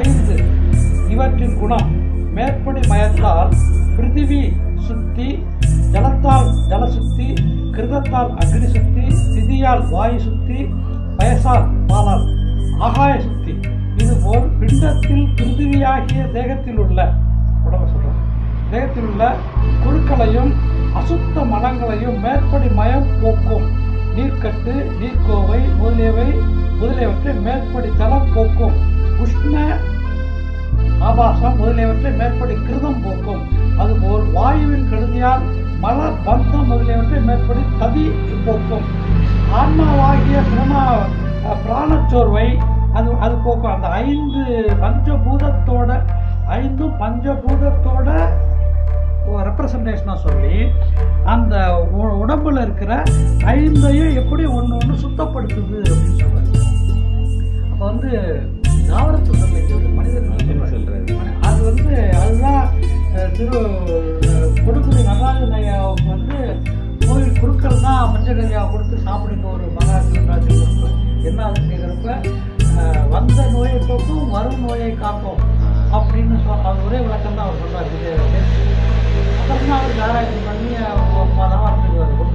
ஐந்து இவற்றின் குணம் மேற்படி மயத்தால் பிருத்திவி சுத்தி ஜலத்தால் ஜலசுத்தி கிருதத்தால் அக்னி சுத்தி திதியால் வாயு சுத்தி பயசால் பாலால் ஆகாய சுத்தி இதுபோல் பிண்டத்தில் பிருத்திவியாகிய தேகத்தில் உள்ள உடம்பு சொல்றேன் தேகத்தில் உள்ள குழுக்களையும் அசுத்த மலங்களையும் மேற்படி மயம் போக்கும் நீர்க்கட்டு நீர்க்கோவை முதலியவை முதலியவற்றை மேற்படி ஜலம் போக்கும் உஷ்ண ஆபாசம் முதலியவற்றை மேற்படி கிருதம் போக்கும் அதுபோல் வாயுவின் கெடுதியால் மல பந்தம் முதலியவற்றை மேற்படி ததி போக்கும் ஆன்மாவாகிய பிரணா பிராணச்சோர்வை அது அது போக்கும் அந்த ஐந்து பஞ்சபூதத்தோட ஐந்தும் பஞ்சபூதத்தோட ரெப்ரசன்டேஷனாக சொல்லி அந்த உ- உடம்புல இருக்கிற ஐந்தையும் எப்படி ஒன்று ஒன்று சுத்தப்படுத்துது அப்படின்னு சொல்றாரு அப்போ வந்து தாவரத்து சொல்லிங்க ஒரு மனிதன் சொல்றாரு. அது வந்து அதுதான் அஹ், திரு அஹ், கொடுக்குடி நடராஜன் ஐயாவுக்கு வந்து கோயில் குருக்கள் தான் பஞ்சகரியா கொடுத்து சாப்பிடுங்க ஒரு மகாசிவராஜ் கொடுப்பு என்ன அது கேட்குறப்ப வந்த நோயை போக்கும் வரும் நோயை காக்கும் அப்படின்னு சொல் அது ஒரே விளக்கம் தான் அவர் சொல்றாரு இது அப்புறம் தான் அவருக்கு ஆராய்ச்சி பண்ணி அவர் பதமாக இருந்துக்குவார்